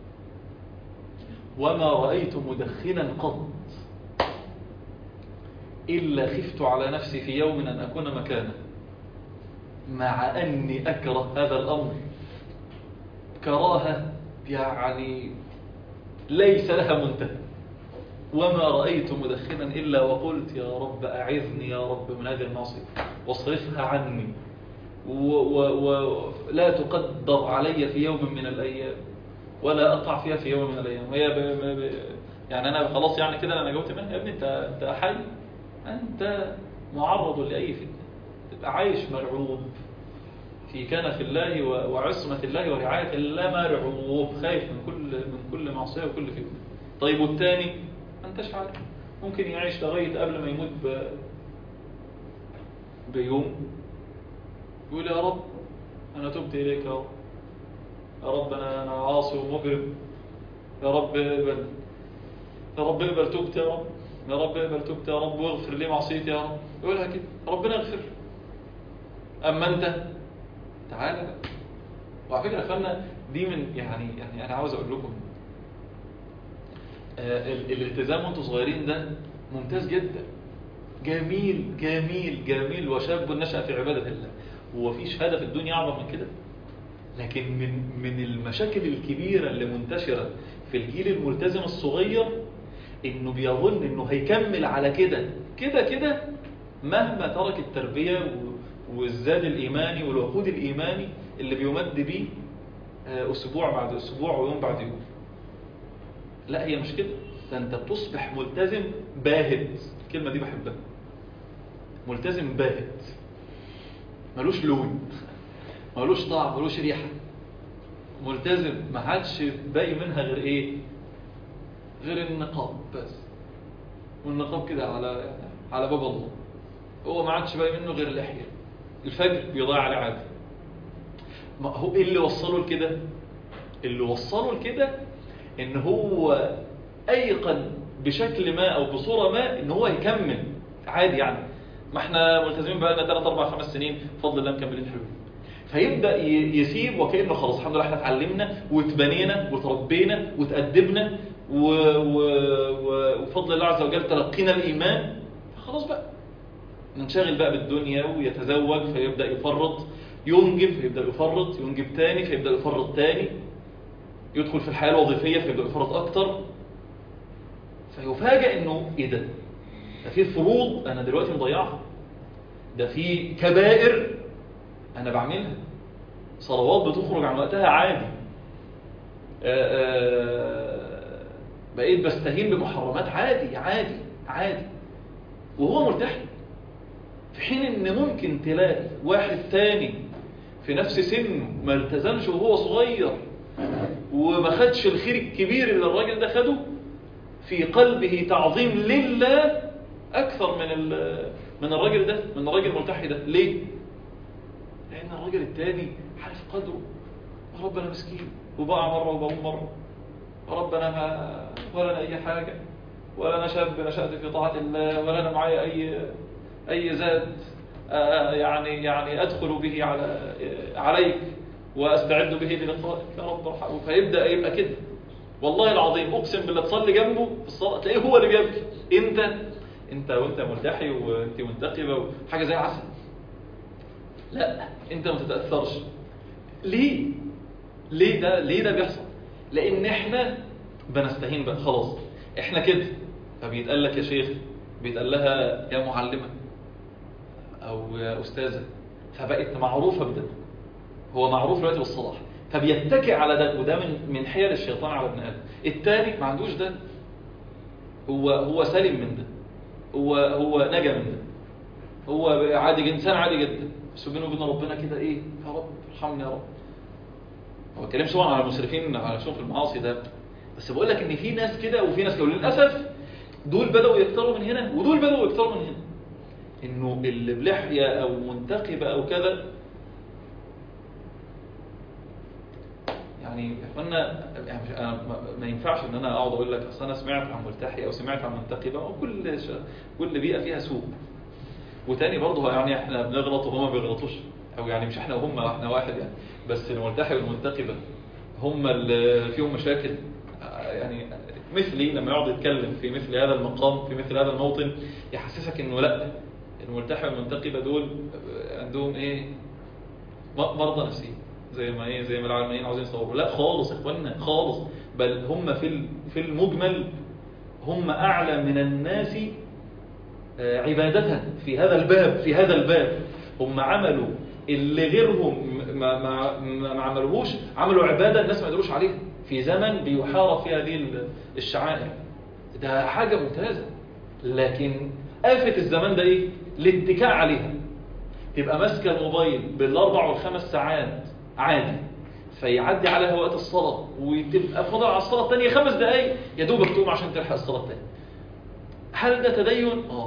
وما رأيت مدخنا قط إلا خفت على نفسي في يوم أن أكون مكانه مع أني أكره هذا الأمر كراهة يعني ليس لها منتهى وما رأيت مدخنا إلا وقلت يا رب أعذني يا رب من هذه المعصية واصرفها عني ولا تقدر علي في يوم من الأيام ولا أقع فيها في يوم من الأيام وهي ب... ب... ب... يعني أنا خلاص يعني كده أنا جاوبت منها يا ابني أنت, أنت حي أنت معرض لأي فتنة تبقى عايش مرعوب في كان في الله و... وعصمة الله ورعاية الله مرعوب خايف من كل من كل معصية وكل فتنة طيب والتاني ما انتش عارف ممكن يعيش لغاية قبل ما يموت ب... بيوم يقول يا رب أنا تبت إليك يا رب يا رب أنا, أنا عاصي ومجرم يا رب اقبل يا رب اقبل توبت يا رب يا رب اقبل توبت يا رب واغفر لي معصيتي يا رب يقولها كده ربنا يغفر أما أنت تعالى بقى وعلى فكرة يا اخوانا دي من يعني يعني أنا عاوز أقول لكم آه، ال- الالتزام وانتم صغيرين ده ممتاز جدا جميل جميل جميل وشاب نشأ في عبادة الله هو في شهادة في الدنيا أعظم من كده لكن من من المشاكل الكبيرة اللي منتشرة في الجيل الملتزم الصغير انه بيظن انه هيكمل على كده كده كده مهما ترك التربية و- والزاد الإيماني والوقود الإيماني اللي بيمد بيه آه، أسبوع بعد أسبوع ويوم بعد يوم لا هي مش كده ده انت بتصبح ملتزم باهت الكلمة دي بحبها ملتزم باهت ملوش لون ملوش طعم ملوش ريحة ملتزم ما عادش باقي منها غير ايه غير النقاب بس والنقاب كده على على باب الله هو ما عادش باقي منه غير اللحية الفجر بيضيع عليه عادي ما هو ايه اللي وصله لكده اللي وصله لكده ان هو ايقن بشكل ما او بصورة ما ان هو يكمل عادي يعني ما احنا ملتزمين بقى لنا 3 4 5 سنين بفضل الله مكملين حلوين فيبدا ي- يسيب وكانه خلاص الحمد لله احنا اتعلمنا واتبنينا وتربينا وتادبنا و... و... و... وبفضل الله عز وجل تلقينا الايمان خلاص بقى ننشغل بقى بالدنيا ويتزوج فيبدا يفرط ينجب فيبدا يفرط ينجب تاني فيبدا يفرط تاني يدخل في الحياه الوظيفيه فيبدا يفرط اكتر فيفاجئ انه ايه ده ده في فروض انا دلوقتي مضيعها ده في كبائر انا بعملها صلوات بتخرج عن وقتها عادي آآ آآ بقيت بستهين بمحرمات عادي عادي عادي وهو مرتاح في حين ان ممكن تلاقي واحد تاني في نفس سنه ما التزمش وهو صغير وما خدش الخير الكبير اللي الراجل ده خده في قلبه تعظيم لله اكثر من ال- من الراجل ده من الراجل الملتحي ده ليه لان الراجل التاني عارف قدره يا رب انا مسكين وبقع مره وبقوم مره يا رب انا ما ولا انا اي حاجه ولا انا شاب نشأت في طاعه الله ولا انا معايا اي اي زاد آه، يعني يعني ادخل به على عليك واستعد به للقائك يا رب ارحمه فيبدا يبقى كده والله العظيم اقسم بالله تصلي جنبه في الصلاه تلاقيه هو اللي بيبكي انت انت وانت ملتحي وانت منتقبه وحاجه زي العسل لا انت ما تتاثرش ليه ليه ده ليه ده بيحصل لان احنا بنستهين بقى خلاص احنا كده فبيتقال لك يا شيخ بيتقال لها يا معلمه او يا استاذه فبقت معروفه بده هو معروف دلوقتي بالصلاح فبيتكئ على ده وده من من حيل الشيطان على ابن ادم التاني ما عندوش ده هو هو سلم من ده هو هو نجا من ده هو عادي انسان عادي جدا بس بينه وبين ربنا كده ايه يا رب ارحمني يا رب ما بتكلمش طبعا على المسرفين على شوف المعاصي ده بس بقول لك ان في ناس كده وفي ناس كده وللاسف دول بداوا يكتروا من هنا ودول بداوا يكتروا من هنا انه اللي بلحيه او منتقبه او كذا يعني يا اخوانا يعني مش- أنا ما- ما ينفعش ان انا اقعد اقول لك اصل انا سمعت عن ملتحي او سمعت عن منتقبه وكل ش... كل بيئه فيها سوء وتاني برضه يعني احنا بنغلط وهما ما بيغلطوش او يعني مش احنا وهم احنا واحد يعني بس الملتحي والمنتقبه هم اللي فيهم مشاكل آه، يعني مثلي لما يقعد يتكلم في مثل هذا المقام في مثل هذا الموطن يحسسك انه لا الملتحي والمنتقبه دول عندهم ايه م- مرضى نفسيين زي ما ايه زي ما العلمانيين عاوزين يصوروا لا خالص يا اخوانا خالص بل هم في ال- في المجمل هم اعلى من الناس آه، عبادة في هذا الباب في هذا الباب هم عملوا اللي غيرهم ما, ما, ما ما عملوهوش عملوا عبادة الناس ما قدروش عليها في زمن بيحارب في هذه ال- الشعائر ده حاجة ممتازة لكن آفة الزمان ده ايه الاتكاء عليها تبقى ماسكة الموبايل بالاربع والخمس ساعات عادي فيعدي عليها وقت الصلاة وتبقى فاضل على الصلاة الثانية خمس دقايق يا دوبك تقوم عشان تلحق الصلاة الثانية هل ده تدين؟ اه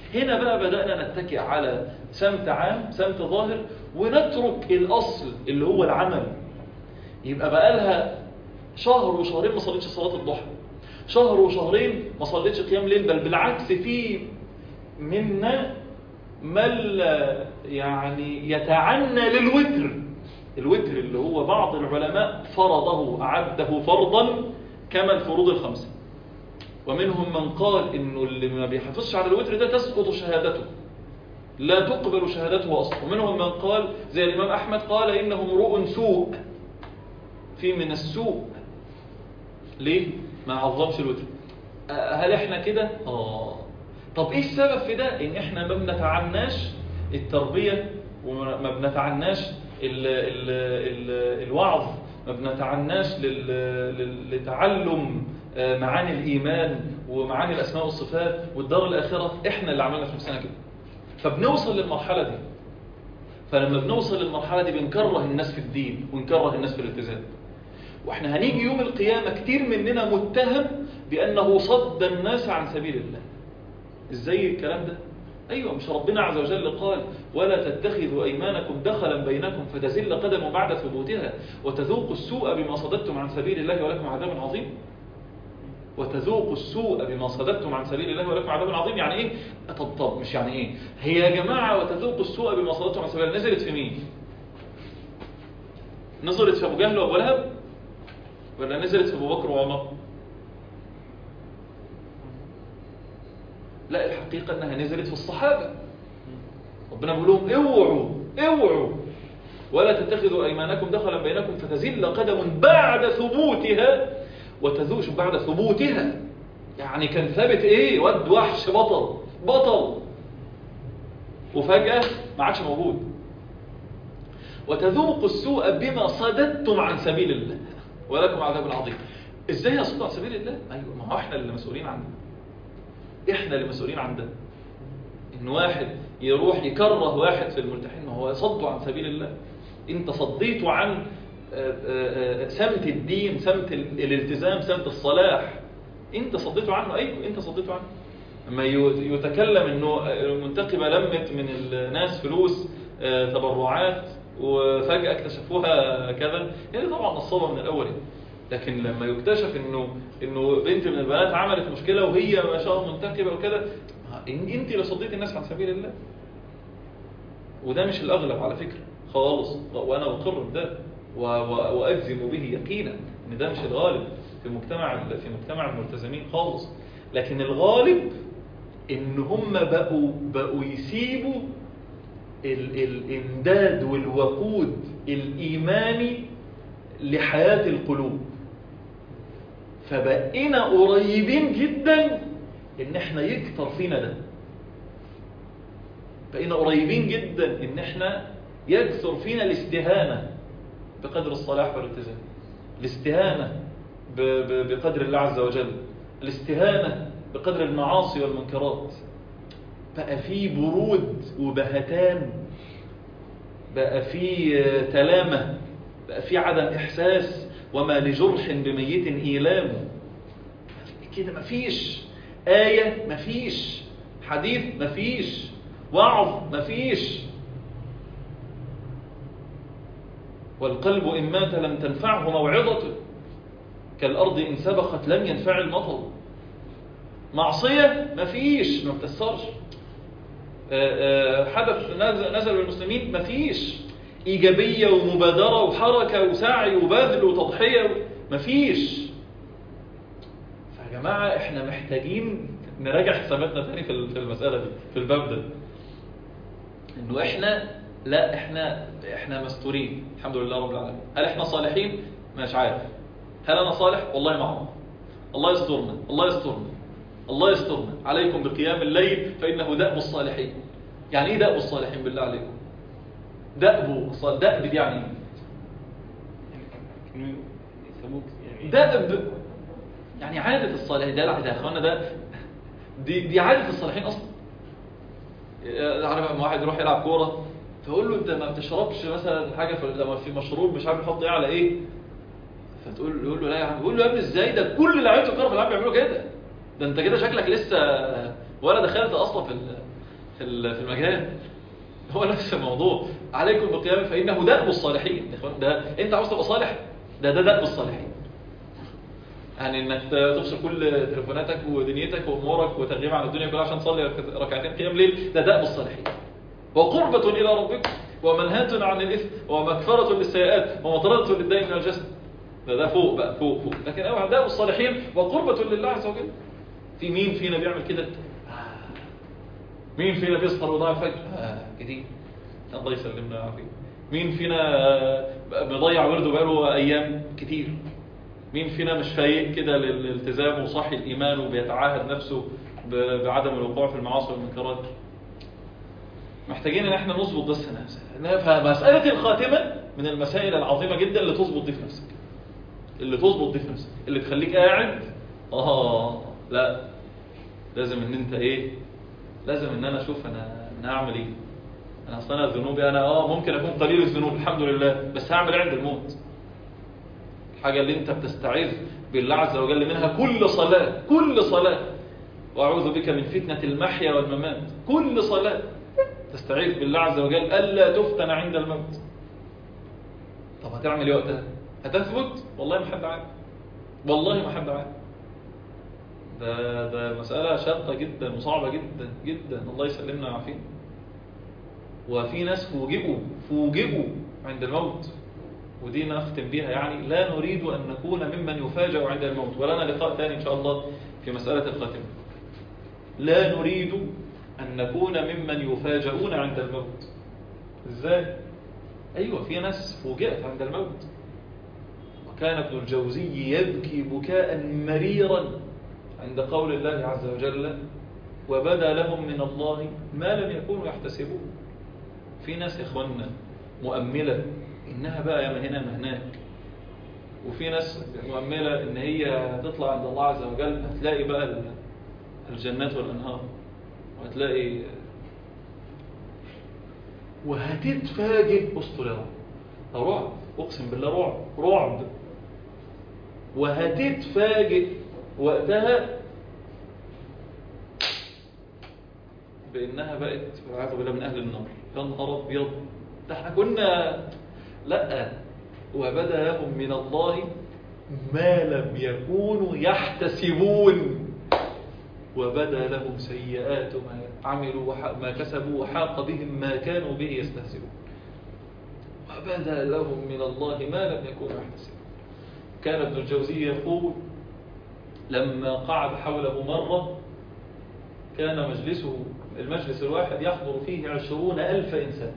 هنا بقى بدأنا نتكئ على سمت عام سمت ظاهر ونترك الأصل اللي هو العمل يبقى بقى لها شهر وشهرين ما صليتش صلاة الضحى شهر وشهرين ما صليتش قيام ليل بل بالعكس في منا من لا يعني يتعنى للوتر الوتر اللي هو بعض العلماء فرضه أعده فرضا كما الفروض الخمسة ومنهم من قال انه اللي ما بيحافظش على الوتر ده تسقط شهادته لا تقبل شهادته اصلا ومنهم من قال زي الامام احمد قال انه امرؤ سوء في من السوء ليه ما عظمش الوتر آه، هل احنا كده اه طب ايه السبب في ده ان احنا ما بنتعناش التربيه وما بنتعناش ال ال ال الوعظ ما بنتعناش لل- لل- لتعلم آه، معاني الإيمان ومعاني الأسماء والصفات والدار الآخرة إحنا اللي عملنا في نفسنا كده فبنوصل للمرحلة دي فلما بنوصل للمرحلة دي بنكره الناس في الدين ونكره الناس في الالتزام واحنا هنيجي يوم القيامة كتير مننا متهم بأنه صد الناس عن سبيل الله ازاي الكلام ده ايوه مش ربنا عز وجل قال ولا تتخذوا ايمانكم دخلا بينكم فتزل قدم بعد ثبوتها وتذوقوا السوء بما صددتم عن سبيل الله ولكم عذاب عظيم وتذوقوا السوء بما صددتم عن سبيل الله ولكم عذاب عظيم يعني ايه طب طب مش يعني ايه هي يا جماعه وتذوقوا السوء بما صددتم عن سبيل الله نزلت في مين نزلت في ابو جهل وابو لهب ولا نزلت في ابو بكر وعمر لا الحقيقة أنها نزلت في الصحابة ربنا بيقول لهم اوعوا اوعوا ولا تتخذوا أيمانكم دخلا بينكم فتزل قدم بعد ثبوتها وتذوش بعد ثبوتها يعني كان ثابت ايه ود وحش بطل بطل وفجأة ما عادش موجود وتذوقوا السوء بما صددتم عن سبيل الله ولكم عذاب عظيم ازاي يصدوا عن سبيل الله ايوه ما هو احنا اللي مسؤولين عنه احنا اللي مسؤولين عن ده ان واحد يروح يكره واحد في الملتحين ما هو يصده عن سبيل الله انت صديته عن آه، آه، آه، سمت الدين سمت ال- الالتزام سمت الصلاح انت صديته عنه ايوه انت صديته عنه لما ي- يتكلم انه المنتقبه لمت من الناس فلوس آه، تبرعات وفجاه اكتشفوها كذا هي دي طبعا نصابه من الاول يعني. لكن لما يكتشف انه انه بنت من البنات عملت مشكله وهي ما شاء الله منتقبه وكده إن- انت اللي صديت الناس عن سبيل الله وده مش الأغلب على فكرة خالص وأنا بقر بده و- و- وأجزم به يقينا إن ده مش الغالب في مجتمع في مجتمع الملتزمين خالص لكن الغالب إن هم بقوا بقوا يسيبوا ال الإمداد والوقود الإيماني لحياة القلوب فبقينا قريبين جدا إن احنا يكتر فينا ده بقينا قريبين جدا ان احنا يكثر فينا الاستهانة بقدر الصلاح والالتزام الاستهانة ب- ب- بقدر الله عز وجل الاستهانة بقدر المعاصي والمنكرات بقى في برود وبهتان بقى في آه، تلامة بقى في عدم إحساس وما لجرح بميت إيلام كده مفيش آية مفيش حديث مفيش وعظ مفيش والقلب إن مات لم تنفعه موعظته كالأرض إن سبقت لم ينفع المطر معصية مفيش ما بتأثرش آه، آه، حدث نزل, نزل بالمسلمين مفيش إيجابية ومبادرة وحركة وسعي وبذل وتضحية مفيش فيا جماعة احنا محتاجين نراجع حساباتنا تاني في ال- في المسألة دي في الباب ده انه احنا لا احنا احنا مستورين الحمد لله رب العالمين هل احنا صالحين مش عارف هل انا صالح والله ما اعرف الله يسترنا الله يسترنا الله يسترنا عليكم بقيام الليل فانه دأب الصالحين يعني ايه دأب الصالحين بالله عليكم دأب الصال- دأب دي يعني ايه كانوا يسموك يعني دأب يعني عادة الصالحين ده لا ده يا اخوانا ده دي دي عادة الصالحين اصلا عارف لما واحد يروح يلعب كوره فيقول له انت ما بتشربش مثلا حاجه في لما في مشروب مش عارف يحط ايه على ايه فتقول يقول له لا يا عم يقول له يا ابني ازاي ده كل لعيبه الكوره في العالم بيعملوا كده ده انت كده شكلك لسه ولا دخلت اصلا في ال... في ال- في المجال هو نفس الموضوع عليكم بالقيام فإنه دأب الصالحين يا إخوان، ده أنت عاوز تبقى صالح ده ده دأب الصالحين يعني انك تفصل كل تليفوناتك ودنيتك وامورك وتغيب عن الدنيا كلها عشان تصلي رك- ركعتين قيام ليل ده دأب الصالحين وقربة إلى ربكم ومنهاة عن الإثم ومغفرة للسيئات ومطردة للدين من الجسد ده ده فوق بقى فوق فوق لكن أول دأب الصالحين وقربة لله عز وجل في مين فينا بيعمل كده آه. مين فينا بيسهر وضاع الفجر آه كتير الله يسلمنا ويعافينا مين فينا آه، بيضيع ورده بقاله أيام كتير مين فينا مش فايق كده للالتزام وصحي الإيمان وبيتعاهد نفسه ب- بعدم الوقوع في المعاصي والمنكرات محتاجين ان احنا نظبط ده السنه فمساله الخاتمه من المسائل العظيمه جدا اللي تظبط دي في نفسك اللي تظبط دي في نفسك اللي تخليك قاعد اه لا لازم ان انت ايه لازم ان انا اشوف انا انا هعمل ايه انا اصلا أنا ذنوبي انا اه ممكن اكون قليل الذنوب الحمد لله بس هعمل ايه عند الموت الحاجه اللي انت بتستعيذ بالله عز وجل منها كل صلاه كل صلاه واعوذ بك من فتنه المحيا والممات كل صلاه تستعيذ بالله عز وجل الا تفتن عند الموت طب هتعمل ايه وقتها هتثبت والله ما حد عارف والله ما حد عارف ده ده مسألة شاقة جدا وصعبة جدا جدا الله يسلمنا ويعافينا وفي ناس فوجئوا فوجئوا عند الموت ودي نختم بيها يعني لا نريد أن نكون ممن يفاجأ عند الموت ولنا لقاء ثاني إن شاء الله في مسألة الخاتمة لا نريد أن نكون ممن يفاجؤون عند الموت إزاي؟ أيوة في ناس فوجئت عند الموت وكان ابن الجوزي يبكي بكاء مريرا عند قول الله عز وجل وبدا لهم من الله ما لم يكونوا يحتسبون في ناس إخواننا مؤملة إنها بقى يا ما هنا ما هناك وفي ناس مؤملة إن هي تطلع عند الله عز وجل هتلاقي بقى الجنات والأنهار وهتلاقي وهتتفاجئ اسطر يا رب ده رعب اقسم بالله رعب رعب وهتتفاجئ وقتها بانها بقت والعياذ بالله من اهل النار يا نهار ابيض ده احنا كنا لا وبدا لهم من الله ما لم يكونوا يحتسبون وبدا لهم سيئات ما عملوا وح- ما كسبوا وحاق بهم ما كانوا به يستهزئون وبدا لهم من الله ما لم يكونوا يحتسبون كان ابن الجوزي يقول لما قعد حوله مرة كان مجلسه المجلس الواحد يحضر فيه عشرون ألف إنسان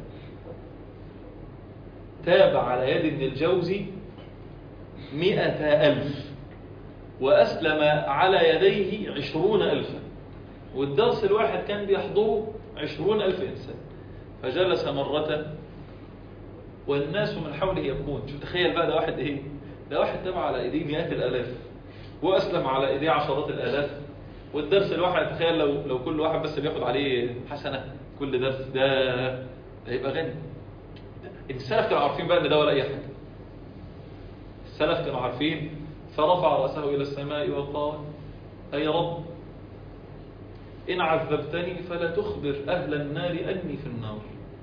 تاب على يد ابن الجوزي مئة ألف وأسلم على يديه عشرون ألفا والدرس الواحد كان بيحضره عشرون ألف إنسان فجلس مرة والناس من حوله يبكون شوف تخيل بقى ده واحد إيه ده واحد تابع على إيديه مئات الآلاف وأسلم على إيديه عشرات الآلاف والدرس الواحد تخيل لو لو كل واحد بس بياخد عليه حسنة كل درس ده ده هيبقى غني السلف كانوا عارفين بقى ان ده ولا اي حاجه السلف كانوا عارفين فرفع رأسه إلى السماء وقال أي رب إن عذبتني فلا تخبر أهل النار أني في النار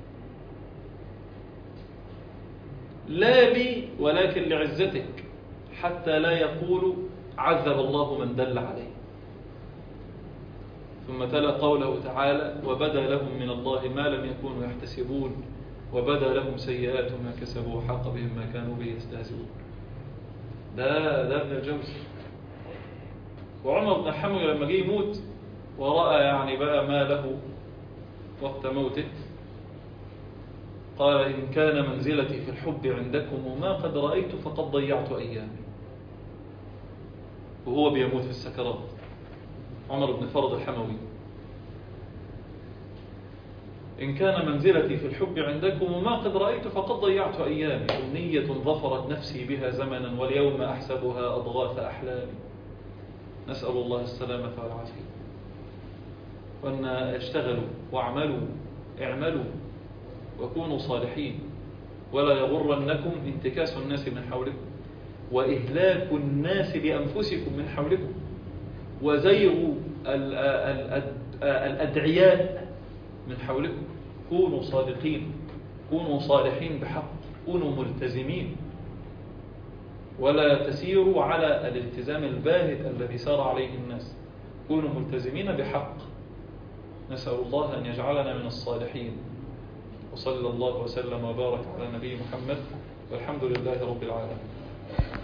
لا لي ولكن لعزتك حتى لا يقول عذب الله من دل عليه ثم تلا قوله تعالى وبدا لهم من الله ما لم يكونوا يحتسبون وبدا لهم سيئات ما كسبوا وحاق بهم ما كانوا به يستهزئون ده ده ابن الجوزي وعمر بن حمو لما جه يموت ورأى يعني بقى ما له وقت موته قال إن كان منزلتي في الحب عندكم وما قد رأيت فقد ضيعت أيامي وهو بيموت في السكرات عمر بن فرض الحموي إن كان منزلتي في الحب عندكم وما قد رأيت فقد ضيعت أيامي أمنية ظفرت نفسي بها زمنا واليوم أحسبها أضغاث أحلامي نسأل الله السلامة والعافية وأن اشتغلوا واعملوا اعملوا وكونوا صالحين ولا يغرنكم انتكاس الناس من حولكم وإهلاك الناس بأنفسكم من حولكم وزيغ ال- ال- ال- الأدعياء من حولكم كونوا صادقين كونوا صالحين بحق كونوا ملتزمين ولا تسيروا على الالتزام الباهت الذي سار عليه الناس كونوا ملتزمين بحق نسأل الله أن يجعلنا من الصالحين وصلى الله وسلم وبارك على نبي محمد والحمد لله رب العالمين